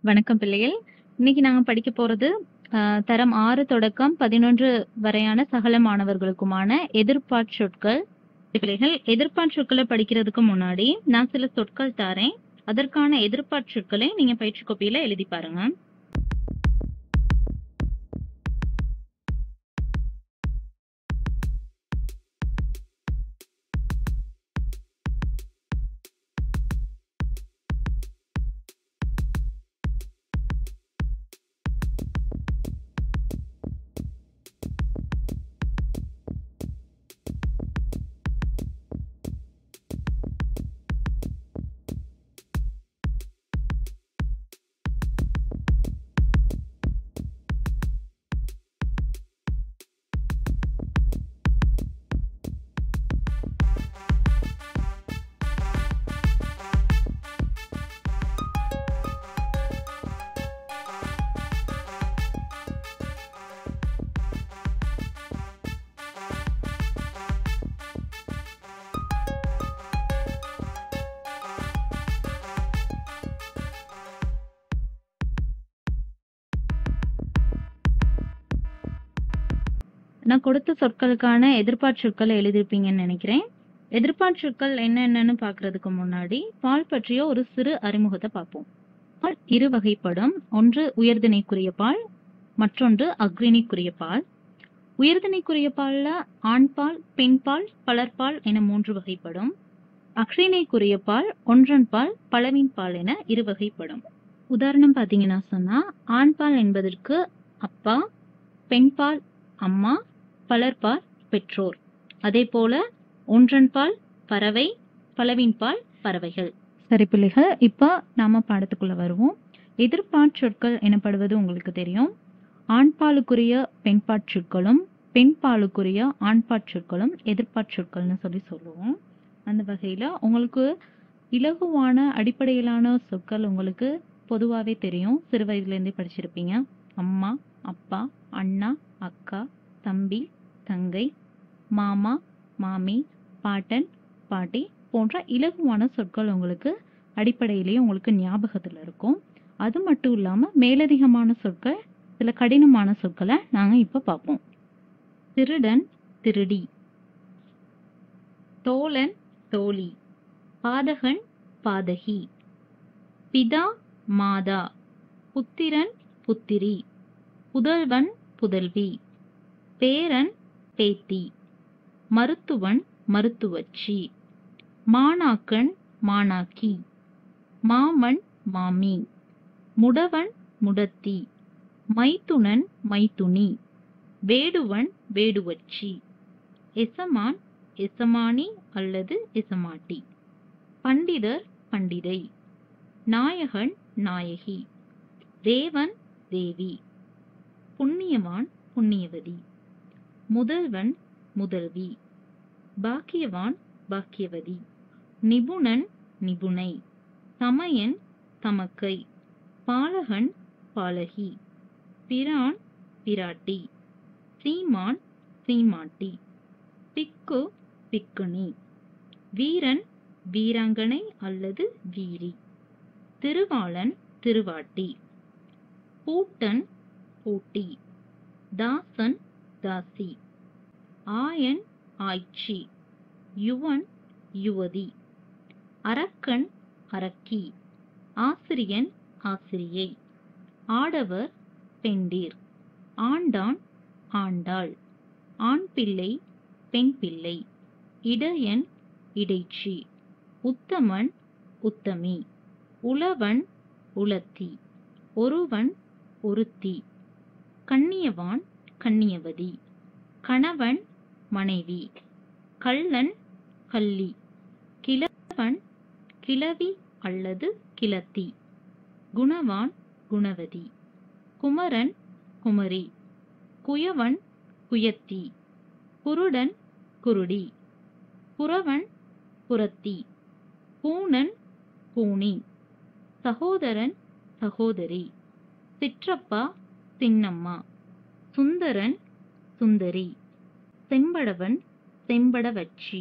வணக்கம் பிள்ளைகள் இன்னைக்கு நாங்க படிக்க போறது அஹ், தரம் ஆறு தொடக்கம் பதினொன்று வரையான சகல மாணவர்களுக்குமான எதிர்பார்ச் சொற்கள் பிள்ளைகள் எதிர்பார்ச் சொற்களை படிக்கிறதுக்கு முன்னாடி நான் சில சொற்கள் தரேன் அதற்கான எதிர்பார்ச் சொற்களை நீங்க பயிற்சி கோப்பியில எழுதி பாருங்க நான் கொடுத்த சொற்களுக்கான எதிர்பார்ச் சொற்களை எழுதியிருப்பீங்கன்னு நினைக்கிறேன் எதிர்பார்ச் சொற்கள் என்னென்னன்னு பார்க்கிறதுக்கு முன்னாடி பால் பற்றிய ஒரு சிறு அறிமுகத்தை பார்ப்போம் பால் இரு வகைப்படும் ஒன்று உயர்திணைக்குரிய பால் மற்றொன்று அக்ரிணிக்குரிய பால் உயர்திணைக்குரிய பால்ல ஆண் பால் பெண் பால் பலர்பால் என மூன்று வகைப்படும் அக்ரிணைக்குரிய பால் ஒன்றன் பால் பலவின் பால் என இரு வகைப்படும் உதாரணம் பாத்தீங்கன்னா சொன்னா ஆண் பால் என்பதற்கு அப்பா பெண் பால் அம்மா பலர்பால் பெற்றோர் அதே போல ஒன்றன் பால் பறவை பலவின் பால் பறவைகள் சரி பிள்ளைகள் இப்ப நாம பாடத்துக்குள்ள வருவோம் எதிர்பார்ச் சொற்கள் எனப்படுவது உங்களுக்கு தெரியும் ஆண் பாலுக்குரிய பெண்பாற் சொற்களும் பெண் பாலுக்குரிய ஆண்பாற் சொற்களும் எதிர்பார்ச் சொற்கள்னு சொல்லி சொல்லுவோம் அந்த வகையில உங்களுக்கு இலகுவான அடிப்படையிலான சொற்கள் உங்களுக்கு பொதுவாவே தெரியும் சிறு வயதுல இருந்தே படிச்சிருப்பீங்க அம்மா அப்பா அண்ணா அக்கா தம்பி தங்கை மாமா மாமி பாட்டன் பாட்டி போன்ற இலகுவான சொற்கள் உங்களுக்கு அடிப்படையிலேயே உங்களுக்கு ஞாபகத்துல இருக்கும் அது மட்டும் இல்லாம மேலதிகமான சொற்கள் சில கடினமான சொற்களை நாங்க இப்ப பார்ப்போம் திருடன் திருடி தோழன் தோழி பாதகன் பாதகி பிதா மாதா புத்திரன் புத்திரி புதல்வன் புதல்வி பேரன் பேத்தி மருத்துவன் மருத்துவச்சி மாணாக்கன் மாணாக்கி மாமன் மாமி முடவன் முடத்தி மைத்துனன் மைத்துனி வேடுவன் வேடுவச்சி எசமான் எசமானி அல்லது எசமாட்டி பண்டிதர் பண்டிதை நாயகன் நாயகி தேவன் தேவி புண்ணியவான் புண்ணியவதி முதல்வன் முதல்வி பாக்கியவான் பாக்கியவதி நிபுணன் நிபுணை தமையன் தமக்கை பாலகன் பாலகி பிரான் பிராட்டி சீமான் சீமாட்டி பிக்கு பிக்குனி வீரன் வீராங்கனை அல்லது வீரி திருவாளன் திருவாட்டி பூட்டன் பூட்டி தாசன் தாசி ஆயன் ஆய்ச்சி யுவன் யுவதி அரக்கன் அரக்கி ஆசிரியன் ஆசிரியை ஆடவர் பெண்டீர் ஆண்டான் ஆண்டாள் ஆண் பிள்ளை பெண் பிள்ளை இடையன் இடைச்சி உத்தமன் உத்தமி உழவன் உலத்தி ஒருவன் ஒருத்தி கண்ணியவான் கண்ணியவதி கணவன் மனைவி கள்ளன் கள்ளி கிழவன் கிழவி அல்லது கிளத்தி குணவான் குணவதி குமரன் குமரி குயவன் குயத்தி குருடன் குருடி புறவன் புறத்தி பூணன் பூணி சகோதரன் சகோதரி சிற்றப்பா சின்னம்மா சுந்தரன் சுந்தரி செம்படவன் செம்படவச்சி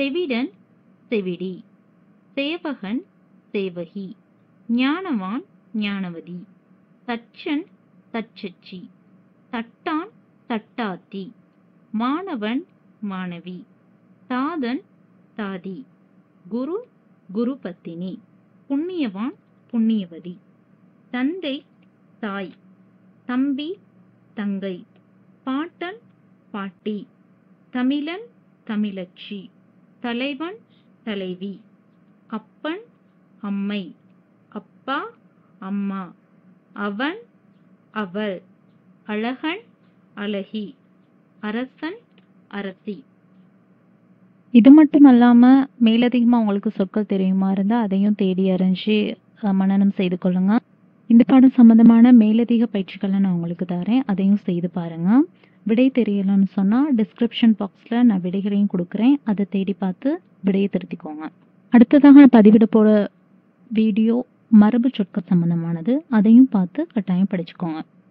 செவிடன் செவிடி சேவகன் சேவகி ஞானவான் ஞானவதி தச்சன் தச்சச்சி தட்டான் தட்டாத்தி மாணவன் மாணவி தாதன் தாதி குரு குரு பத்தினி புண்ணியவான் புண்ணியவதி தந்தை தாய் தம்பி தங்கை பாட்டன் பாட்டி தமிழன் தமிழச்சி தலைவன் தலைவி அப்பன் அம்மை அப்பா அம்மா அவன் அவள் அழகன் அழகி அரசன் அரசி இது மட்டும் அல்லாம மேலதிகமா உங்களுக்கு சொற்கள் தெரியுமா இருந்தா அதையும் தேடி அறிஞ்சு அஹ், மனனம் செய்து கொள்ளுங்க இந்த பாடம் சம்பந்தமான மேலதிக பயிற்சிகளை நான் உங்களுக்கு தரேன் அதையும் செய்து பாருங்க விடை தெரியலன்னு சொன்னா டிஸ்கிரிப்ஷன் பாக்ஸ்ல நான் விடைகளையும் கொடுக்குறேன் அதை தேடி பார்த்து விடையை திருத்திக்கோங்க அடுத்ததாக நான் பதிவிட போற வீடியோ மரபு சொற்கள் சம்பந்தமானது அதையும் பார்த்து கட்டாயம் படிச்சுக்கோங்க